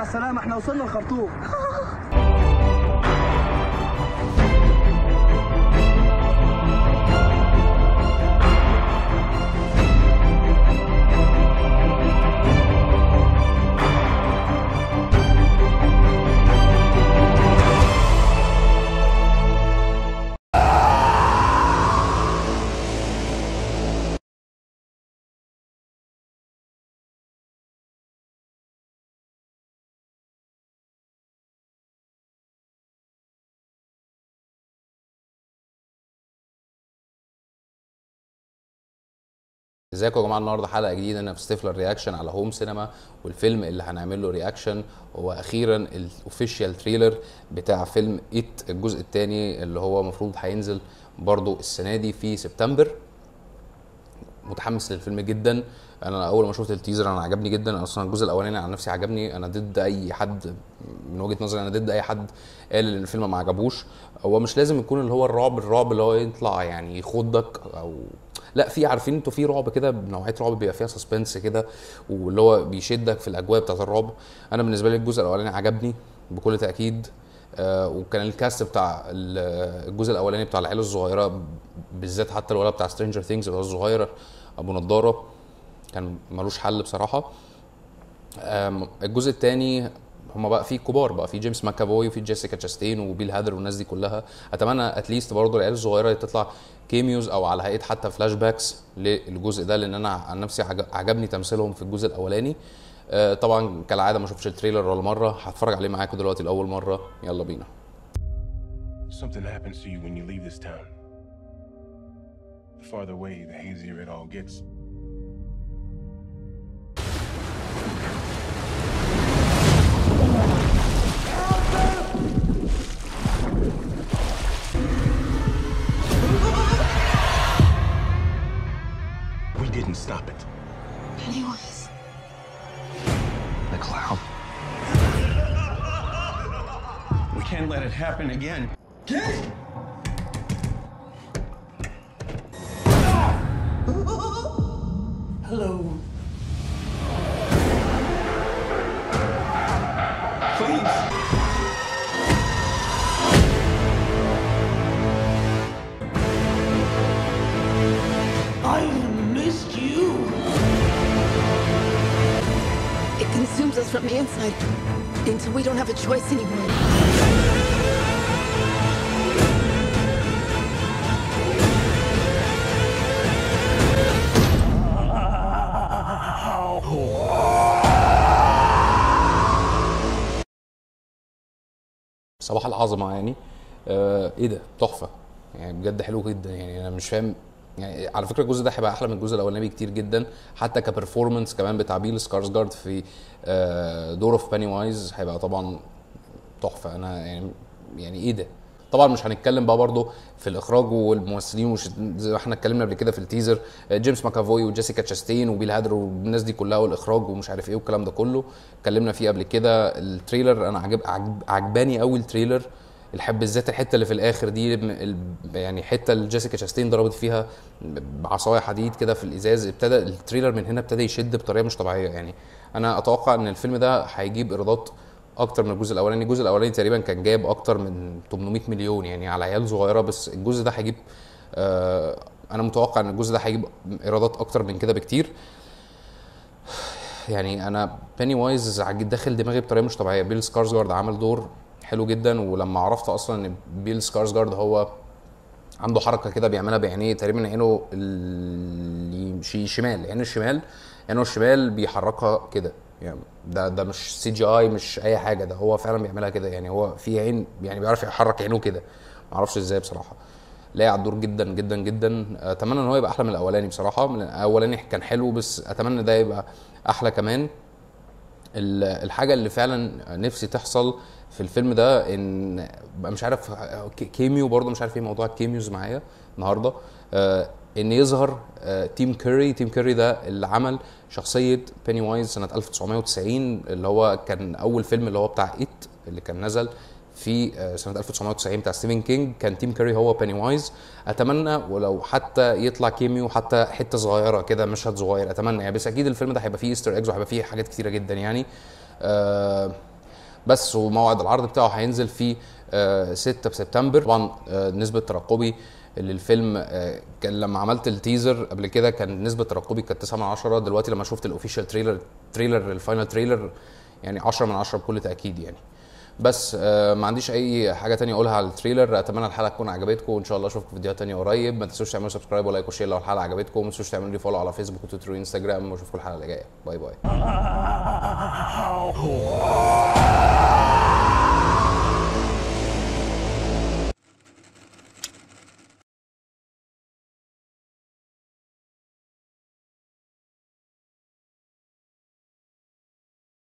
على السلامه احنا وصلنا الخرطوم ازيكم يا جماعه النهارده حلقه جديده انا في ستيفلر رياكشن على هوم سينما والفيلم اللي هنعمل له رياكشن هو اخيرا الاوفيشال تريلر بتاع فيلم ايت الجزء الثاني اللي هو المفروض هينزل برضو السنه دي في سبتمبر متحمس للفيلم جدا انا اول ما شفت التيزر انا عجبني جدا أنا اصلا الجزء الاولاني عن نفسي عجبني انا ضد اي حد من وجهه نظري انا ضد اي حد قال ان الفيلم ما عجبوش هو مش لازم يكون اللي هو الرعب الرعب اللي هو يطلع يعني يخضك او لا في عارفين انتوا في رعب كده نوعيه رعب بيبقى فيها سسبنس كده واللي هو بيشدك في الاجواء بتاعت الرعب انا بالنسبه لي الجزء الاولاني عجبني بكل تاكيد آه وكان الكاست بتاع ال- الجزء الاولاني بتاع العيله الصغيره بالذات حتى الولد بتاع سترينجر ثينجز اللي هو الصغير ابو نضاره كان ملوش حل بصراحه آم، الجزء الثاني هما بقى في كبار بقى في جيمس ماكافوي وفي جيسيكا تشاستين وبيل هادر والناس دي كلها اتمنى اتليست برضه العيال الصغيره تطلع كيميوز او على هيئه حتى فلاش باكس للجزء ده لان انا عن نفسي عجب- عجبني تمثيلهم في الجزء الاولاني آه، طبعا كالعاده ما شفتش التريلر ولا مره هتفرج عليه معاكم دلوقتي لاول مره يلا بينا Something happens to you when you leave this town. The farther away, the hazier it all gets. We didn't stop it. Pennywise. The clown. We can't let it happen again. Hello. Please. I missed you. It consumes us from the inside until we don't have a choice anymore. صباح العظمه يعني آه ايه ده تحفه يعني بجد حلو جدا يعني انا مش فاهم يعني على فكره الجزء ده هيبقى احلى من الجزء الاولاني بكتير جدا حتى كبرفورمانس كمان بتاع بيل سكارسجارد في آه دور اوف باني وايز هيبقى طبعا تحفه انا يعني يعني ايه ده طبعا مش هنتكلم بقى برضه في الاخراج والممثلين وش زي ما احنا اتكلمنا قبل كده في التيزر آه، جيمس ماكافوي وجيسيكا تشاستين وبيل هادر والناس دي كلها والاخراج ومش عارف ايه والكلام ده كله اتكلمنا فيه قبل كده التريلر انا عجب عجب عجباني قوي التريلر الحب بالذات الحته اللي في الاخر دي م- ال- يعني حته اللي جيسيكا شاستين ضربت فيها بعصايه حديد كده في الازاز ابتدى التريلر من هنا ابتدى يشد بطريقه مش طبيعيه يعني انا اتوقع ان الفيلم ده هيجيب ايرادات اكتر من الجزء الاولاني الجزء الاولاني تقريبا كان جايب اكتر من 800 مليون يعني على عيال صغيره بس الجزء ده هيجيب آه انا متوقع ان الجزء ده هيجيب ايرادات اكتر من كده بكتير يعني انا باني وايز عج- داخل دماغي بطريقه مش طبيعيه بيل سكارسجارد عمل دور حلو جدا ولما عرفت اصلا ان بيل سكارسجارد هو عنده حركه كده بيعملها بعينيه تقريبا عينه الشمال شمال عينه الشمال عينه الشمال بيحركها كده يعني ده ده مش سي جي اي مش اي حاجه ده هو فعلا بيعملها كده يعني هو في عين يعني بيعرف يحرك عينه كده ما اعرفش ازاي بصراحه لاقي على الدور جدا جدا جدا اتمنى ان هو يبقى احلى من الاولاني بصراحه من الاولاني كان حلو بس اتمنى ده يبقى احلى كمان ال- الحاجه اللي فعلا نفسي تحصل في الفيلم ده ان بقى مش عارف ك- كيميو برضه مش عارف ايه موضوع الكيميوز معايا النهارده آه ان يظهر آه تيم كوري تيم كوري ده اللي عمل شخصيه بيني وايز سنه 1990 اللي هو كان اول فيلم اللي هو بتاع ايت اللي كان نزل في آه، سنه 1990 بتاع ستيفن كينج كان تيم كاري هو بيني وايز اتمنى ولو حتى يطلع كيميو حتى حته صغيره كده مشهد صغير اتمنى يعني بس اكيد الفيلم ده هيبقى فيه ايستر ايجز وهيبقى فيه حاجات كتيره جدا يعني آه بس وموعد العرض بتاعه هينزل في آه، 6 سبتمبر طبعا آه، نسبه ترقبي للفيلم آه، كان لما عملت التيزر قبل كده كان نسبه ترقبي كانت 9 من 10 دلوقتي لما شفت الاوفيشال تريلر تريلر الفاينل تريلر يعني 10 من 10 بكل تاكيد يعني بس آه، ما عنديش اي حاجه تانية اقولها على التريلر اتمنى الحلقه تكون عجبتكم وان شاء الله اشوفكم في فيديوهات تانية قريب ما تنسوش تعملوا سبسكرايب ولايك وشير لو الحلقه عجبتكم ما تنسوش تعملوا لي فولو على فيسبوك وتويتر وانستجرام واشوفكم الحلقه اللي جايه باي باي